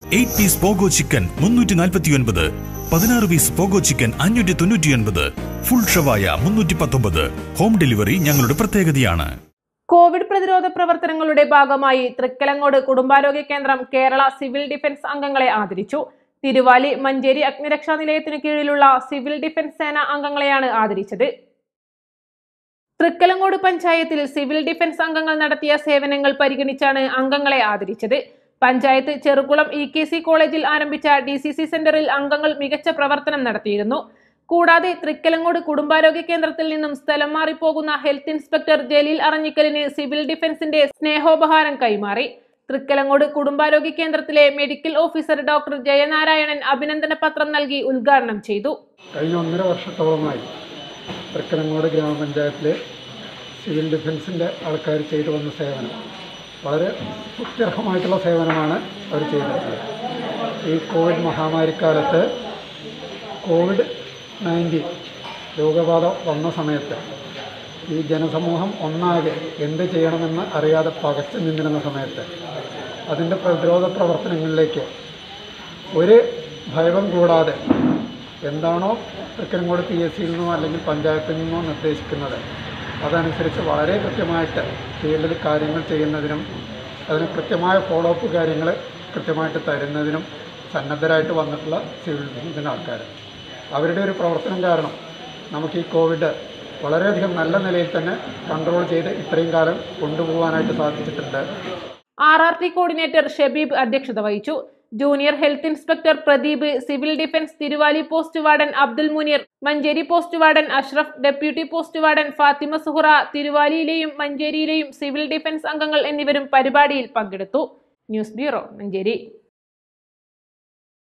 eight piece pogo chicken മുന്നൂറ്റി നാൽപ്പത്തി ഒൻപത് പതിനാറ് പീസ് പോഗോ ചിക്കൻ അഞ്ഞൂറ്റി തൊണ്ണൂറ്റി ഒൻപത് ഫുൾ ഷവായ മുന്നൂറ്റി പത്തൊമ്പത് ഹോം ഡെലിവറി ഞങ്ങളുടെ പ്രത്യേകതയാണ് കോവിഡ് പ്രതിരോധ പ്രവർത്തനങ്ങളുടെ ഭാഗമായി തൃക്കലങ്ങോട് കുടുംബാരോഗ്യ കേന്ദ്രം കേരള സിവിൽ ഡിഫൻസ് അംഗങ്ങളെ ആദരിച്ചു തിരുവാലി മഞ്ചേരി അഗ്നിരക്ഷാ നിലയത്തിനു കീഴിലുള്ള സിവിൽ ഡിഫൻസ് സേന അംഗങ്ങളെയാണ് ആദരിച്ചത് തൃക്കലങ്ങോട് പഞ്ചായത്തിൽ സിവിൽ ഡിഫൻസ് അംഗങ്ങൾ നടത്തിയ സേവനങ്ങൾ പരിഗണിച്ചാണ് അംഗങ്ങളെ ആദരിച്ചത് panchayat Cherukulam E K C കോളേജിൽ ആരംഭിച്ച ഡി സി സി സെന്ററിൽ അംഗങ്ങൾ മികച്ച പ്രവർത്തനം നടത്തിയിരുന്നു കൂടാതെ തൃക്കലങ്ങോട് കുടുംബാരോഗ്യ കേന്ദ്രത്തിൽ നിന്നും സ്ഥലം മാറിപ്പോകുന്ന ഹെൽത്ത് ഇൻസ്പെക്ടർ ജലീൽ അറഞ്ഞിക്കലിന് സിവിൽ ഡിഫൻസിന്റെ സ്നേഹോപഹാരം കൈമാറി തൃക്കലങ്ങോട് കുടുംബാരോഗ്യ കേന്ദ്രത്തിലെ മെഡിക്കൽ ഓഫീസർ ഡോക്ടർ ജയനാരായണൻ അഭിനന്ദന പത്രം നൽകി ഉദ്ഘാടനം ചെയ്തു കഴിഞ്ഞ ഒന്നര വർഷത്തോളമായി തൃക്കനങ്ങോട് ഗ്രാമപഞ്ചായത്തിലെ സിവിൽ ഡിഫൻസിൻ്റെ ആൾക്കാർ ചെയ്തു വന്ന സേവനം വളരെ സ്തുത്യർഹമായിട്ടുള്ള സേവനമാണ് അവർ ചെയ്തിട്ടുള്ളത് ഈ കോവിഡ് മഹാമാരിക്കാലത്ത് കോവിഡ് നയൻറ്റീൻ രോഗബാധ വന്ന സമയത്ത് ഈ ജനസമൂഹം ഒന്നാകെ എന്ത് ചെയ്യണമെന്ന് അറിയാതെ പകച്ചു നിന്നിരുന്ന സമയത്ത് അതിൻ്റെ പ്രതിരോധ പ്രവർത്തനങ്ങളിലേക്ക് ഒരു ഭയവും കൂടാതെ എന്താണോ തൃക്കരങ്കോട് പി എസ് സിയിൽ നിന്നോ അല്ലെങ്കിൽ പഞ്ചായത്തിൽ നിന്നോ നിർദ്ദേശിക്കുന്നത് അതനുസരിച്ച് വളരെ കൃത്യമായിട്ട് ഫീൽഡിൽ കാര്യങ്ങൾ ചെയ്യുന്നതിനും അതിന് കൃത്യമായ ഫോളോ അപ്പ് കാര്യങ്ങൾ കൃത്യമായിട്ട് തരുന്നതിനും സന്നദ്ധരായിട്ട് വന്നിട്ടുള്ള സിവിൽ ഡിഫൻസിൻ്റെ ആൾക്കാർ അവരുടെ ഒരു പ്രവർത്തനം കാരണം നമുക്ക് ഈ കോവിഡ് വളരെയധികം നല്ല നിലയിൽ തന്നെ കൺട്രോൾ ചെയ്ത് ഇത്രയും കാലം കൊണ്ടുപോകാനായിട്ട് സാധിച്ചിട്ടുണ്ട് R R T coordinator Shabeeb അധ്യക്ഷത വഹിച്ചു junior health inspector Pradeep civil defence Thiruvali post warden Abdul Muneer Manjeri post warden Ashraf deputy post warden Fathima Suhara തിരുവാലിയിലെയും മഞ്ചേരിയിലെയും സിവിൽ ഡിഫൻസ് അംഗങ്ങൾ എന്നിവരും പരിപാടിയിൽ പങ്കെടുത്തു ന്യൂസ് ബ്യൂറോ മഞ്ചേരി